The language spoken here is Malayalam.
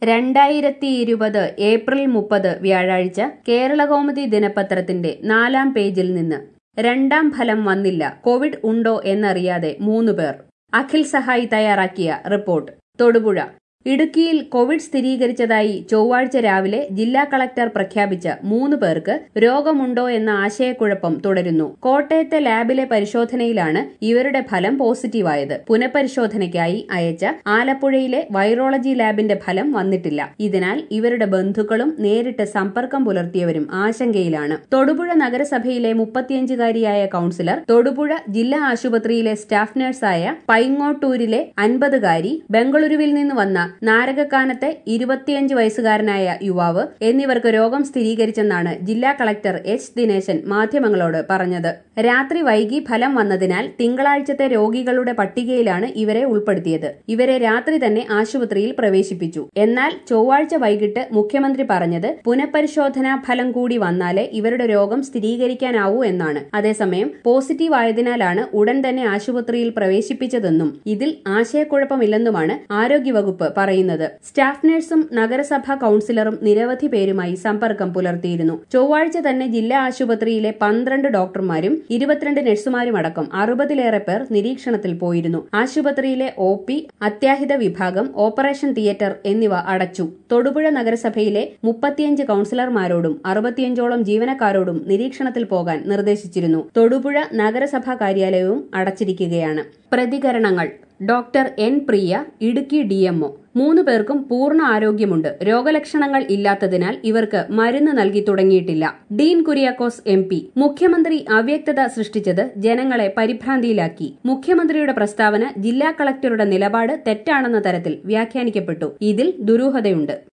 രണ്ടായിരത്തി ഇരുപത് ഏപ്രിൽ മുപ്പത് വ്യാഴാഴ്ച കേരളകൗമുദി ദിനപത്രത്തിന്റെ നാലാം പേജിൽ നിന്ന് രണ്ടാം ഫലം വന്നില്ല കോവിഡ് ഉണ്ടോ എന്നറിയാതെ മൂന്ന് പേർ അഖിൽ സഹായി തയ്യാറാക്കിയ റിപ്പോർട്ട് തൊടുപുഴ ഇടുക്കിയിൽ കോവിഡ് സ്ഥിരീകരിച്ചതായി ചൊവ്വാഴ്ച രാവിലെ ജില്ലാ കളക്ടർ പ്രഖ്യാപിച്ച മൂന്ന് പേർക്ക് രോഗമുണ്ടോ എന്ന ആശയക്കുഴപ്പം തുടരുന്നു കോട്ടയത്തെ ലാബിലെ പരിശോധനയിലാണ് ഇവരുടെ ഫലം പോസിറ്റീവായത് പുനഃപരിശോധനയ്ക്കായി അയച്ച ആലപ്പുഴയിലെ വൈറോളജി ലാബിന്റെ ഫലം വന്നിട്ടില്ല ഇതിനാൽ ഇവരുടെ ബന്ധുക്കളും നേരിട്ട് സമ്പർക്കം പുലർത്തിയവരും ആശങ്കയിലാണ് തൊടുപുഴ നഗരസഭയിലെ മുപ്പത്തിയഞ്ചുകാരിയായ കൌൺസിലർ തൊടുപുഴ ജില്ലാ ആശുപത്രിയിലെ സ്റ്റാഫ് നഴ്സായ പൈങ്ങോട്ടൂരിലെ അൻപതുകാരി ബംഗളൂരുവിൽ നിന്ന് വന്ന നാരകക്കാനത്തെ ഇരുപത്തിയഞ്ച് വയസ്സുകാരനായ യുവാവ് എന്നിവർക്ക് രോഗം സ്ഥിരീകരിച്ചെന്നാണ് ജില്ലാ കളക്ടർ എച്ച് ദിനേശൻ മാധ്യമങ്ങളോട് പറഞ്ഞത് രാത്രി വൈകി ഫലം വന്നതിനാൽ തിങ്കളാഴ്ചത്തെ രോഗികളുടെ പട്ടികയിലാണ് ഇവരെ ഉൾപ്പെടുത്തിയത് ഇവരെ രാത്രി തന്നെ ആശുപത്രിയിൽ പ്രവേശിപ്പിച്ചു എന്നാൽ ചൊവ്വാഴ്ച വൈകിട്ട് മുഖ്യമന്ത്രി പറഞ്ഞത് പുനഃപരിശോധനാ ഫലം കൂടി വന്നാലേ ഇവരുടെ രോഗം സ്ഥിരീകരിക്കാനാവൂ എന്നാണ് അതേസമയം പോസിറ്റീവ് ആയതിനാലാണ് ഉടൻ തന്നെ ആശുപത്രിയിൽ പ്രവേശിപ്പിച്ചതെന്നും ഇതിൽ ആശയക്കുഴപ്പമില്ലെന്നുമാണ് ആരോഗ്യവകുപ്പ് പറയുന്നത് സ്റ്റാഫ് നഴ്സും നഗരസഭാ കൌൺസിലറും നിരവധി പേരുമായി സമ്പർക്കം പുലർത്തിയിരുന്നു ചൊവ്വാഴ്ച തന്നെ ജില്ലാ ആശുപത്രിയിലെ പന്ത്രണ്ട് ഡോക്ടർമാരും ഇരുപത്തിരണ്ട് നഴ്സുമാരും അടക്കം അറുപതിലേറെ പേർ നിരീക്ഷണത്തിൽ പോയിരുന്നു ആശുപത്രിയിലെ ഒ പി അത്യാഹിത വിഭാഗം ഓപ്പറേഷൻ തിയേറ്റർ എന്നിവ അടച്ചു തൊടുപുഴ നഗരസഭയിലെ മുപ്പത്തിയഞ്ച് കൌൺസിലർമാരോടും അറുപത്തിയഞ്ചോളം ജീവനക്കാരോടും നിരീക്ഷണത്തിൽ പോകാൻ നിർദ്ദേശിച്ചിരുന്നു തൊടുപുഴ നഗരസഭാ കാര്യാലയവും അടച്ചിരിക്കുകയാണ് പ്രതികരണങ്ങൾ doctor N Priya Idukki D M O മൂന്ന് പേർക്കും പൂർണ്ണ ആരോഗ്യമുണ്ട് രോഗലക്ഷണങ്ങൾ ഇല്ലാത്തതിനാൽ ഇവർക്ക് മരുന്ന് നൽകി തുടങ്ങിയിട്ടില്ല ഡീൻ കുര്യാക്കോസ് എം പി മുഖ്യമന്ത്രി അവ്യക്തത സൃഷ്ടിച്ചത് ജനങ്ങളെ പരിഭ്രാന്തിയിലാക്കി മുഖ്യമന്ത്രിയുടെ പ്രസ്താവന ജില്ലാ കളക്ടറുടെ നിലപാട് തെറ്റാണെന്ന തരത്തിൽ വ്യാഖ്യാനിക്കപ്പെട്ടു ഇതിൽ ദുരൂഹതയുണ്ട്